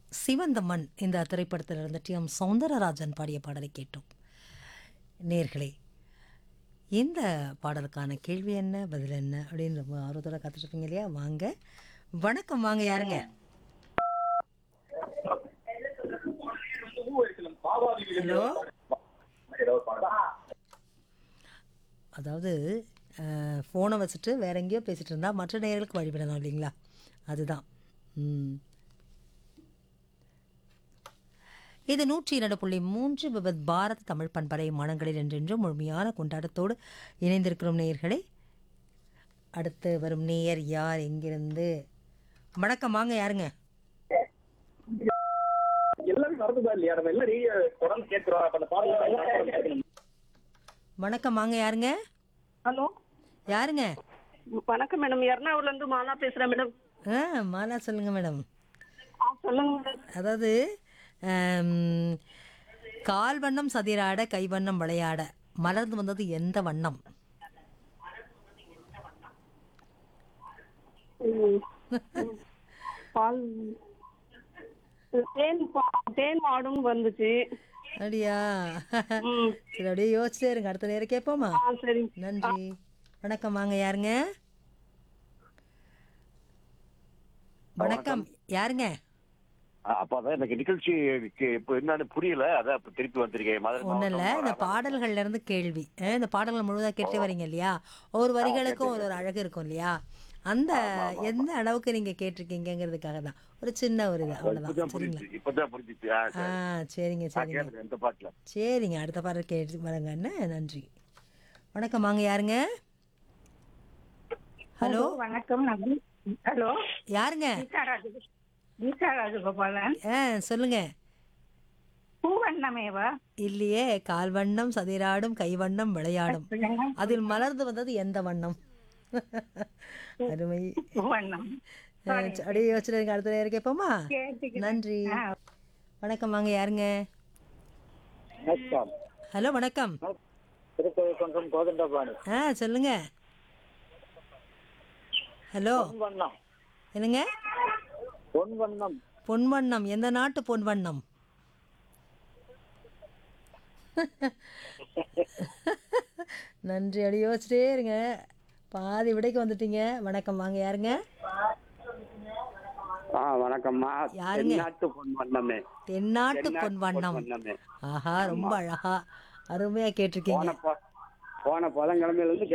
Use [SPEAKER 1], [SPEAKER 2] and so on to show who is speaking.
[SPEAKER 1] சிவந்த மண் இந்த திரைப்படத்தில் இருந்த டி எம் சௌந்தரராஜன் பாடிய பாடலை கேட்டோம் நேர்களே இந்த பாடலுக்கான கேள்வி என்ன பதில் என்ன அப்படின்னு ரொம்ப ஆர்வத்தோட காத்துட்ருப்பீங்க இல்லையா வாங்க வணக்கம் வாங்க யாருங்க ஹலோ அதாவது ஃபோனை வச்சுட்டு வேற எங்கேயோ பேசிட்டு இருந்தா மற்ற நேயர்களுக்கு வழிவிடணும் இல்லைங்களா அதுதான் ம் இது நூற்றி இரண்டு புள்ளி மூன்று விபத் பாரத் தமிழ் பண்பலை மனங்களில் என்றென்றும் முழுமையான கொண்டாட்டத்தோடு இணைந்திருக்கிறோம் நேயர்களே அடுத்து வரும் நேயர் யார் எங்கிருந்து வணக்கம் வாங்க யாருங்க
[SPEAKER 2] எல்லாரும் மறந்துதா இல்லையா நம்ம எல்லாம் ரேடியோ தொடர்ந்து கேட்கிறோம் அப்ப அந்த பாடல்
[SPEAKER 1] வணக்கம் வாங்க யாருங்க
[SPEAKER 3] ஹலோ
[SPEAKER 1] யாருங்க
[SPEAKER 3] வணக்கம் மேடம் எர்ணாகுளம்ல இருந்து மாலா பேசுறேன் மேடம்
[SPEAKER 1] ஆ மாலா சொல்லுங்க மேடம்
[SPEAKER 3] ஆ சொல்லுங்க மேடம்
[SPEAKER 1] அதாவது ஆம், கால் வண்ணம் சதிராட கைவண்ணம் விளையாட மலர்ந்து வந்தது எந்த வண்ணம்
[SPEAKER 3] ம். ம். பால் தேன் பா- தேன் மாடும் வந்துச்சு
[SPEAKER 1] அப்படியா
[SPEAKER 3] ம்.
[SPEAKER 1] சரி அப்படியே யோசிச்சே இருங்க அடுத்த நேரம் கேட்போமா
[SPEAKER 3] ஆ சரி
[SPEAKER 1] நன்றி வணக்கம் வாங்க யாருங்க வணக்கம் யாருங்க
[SPEAKER 4] அப்பதான் எனக்கு நிகழ்ச்சி இப்ப என்னன்னு புரியல அதான் இப்ப திருப்பி வந்திருக்கேன் மதுரை
[SPEAKER 1] ஒன்றும் இல்லை
[SPEAKER 4] மாவட்டம்
[SPEAKER 1] இந்த பாடல்கள்ல இருந்து கேள்வி அஹ் இந்த பாடல்கள் முழுவதாக கேட்டு வரீங்க இல்லையா ஒவ்வொரு வரிகளுக்கும் ஒரு ஒரு அழகு இருக்கும் இல்லையா அந்த எந்த அளவுக்கு நீங்க கேட்டிருக்கீங்கிறதுக்காக தான் ஒரு சின்ன ஒரு இது
[SPEAKER 4] இப்பதான்
[SPEAKER 1] அவ்வளோதான் சரிங்களா
[SPEAKER 4] புரிஞ்சுச்சு இப்பதான் புரிஞ்சுச்சு ஆ,
[SPEAKER 1] ஆ
[SPEAKER 4] சரி.
[SPEAKER 1] சரிங்க
[SPEAKER 4] நான்
[SPEAKER 1] சரிங்க
[SPEAKER 4] கேட்டேன் இந்த பாட்டுல
[SPEAKER 1] சரிங்க அடுத்த பாடல் கேட்டு வரங்க என்ன நன்றி வணக்கம் வாங்க யாருங்க ஹலோ
[SPEAKER 5] வணக்கம் நான் வி- ஹலோ
[SPEAKER 1] யாருங்க
[SPEAKER 5] கீதா ராஜு கீதா ராஜகோபாலன்
[SPEAKER 1] ஆ சொல்லுங்க
[SPEAKER 5] பூவண்ணமேவா
[SPEAKER 1] இல்லையே கால் வண்ணம் சதிராடும் கைவண்ணம் விளையாடும் அதில் மலர்ந்து வந்தது எந்த வண்ணம் அருமை
[SPEAKER 5] பூவண்ணம்
[SPEAKER 1] அஹ் அப்படியே யோசிச்சுட்டு அடுத்த நேரம் கேட்போமா
[SPEAKER 5] கேட்டுக்கிறேன்.
[SPEAKER 1] நன்றி
[SPEAKER 5] ஆ.
[SPEAKER 1] வணக்கம் வாங்க யாருங்க
[SPEAKER 2] வணக்கம்
[SPEAKER 1] ஹலோ வணக்கம்
[SPEAKER 2] திருக்கோவில் கொஞ்சம் கோதண்டபாணி
[SPEAKER 1] ஆ சொல்லுங்க ஹலோ
[SPEAKER 2] வண்ணம்
[SPEAKER 1] என்னங்க
[SPEAKER 2] பொன் வண்ணம்
[SPEAKER 1] பொன்வண்ணம் எந்த நாட்டு பொன்வண்ணம் நன்றி அப்படி யோசிச்சிட்டே இருங்க பாதி விடைக்கு வந்துட்டீங்க வணக்கம் வாங்க யாருங்க
[SPEAKER 6] ஆ வணக்கம்மா
[SPEAKER 1] யாருங்க?
[SPEAKER 6] தென்னாட்டு பொன் வண்ணமே
[SPEAKER 1] தென்னாட்டு
[SPEAKER 6] தென்னாட்டு
[SPEAKER 1] பொன்வண்ணம்
[SPEAKER 6] வண்ணமே
[SPEAKER 1] ஆஹா ரொம்ப அழகா அருமையா கேட்டிருக்கீங்க
[SPEAKER 6] போன ப- போன புதன்கிழமையில இருந்து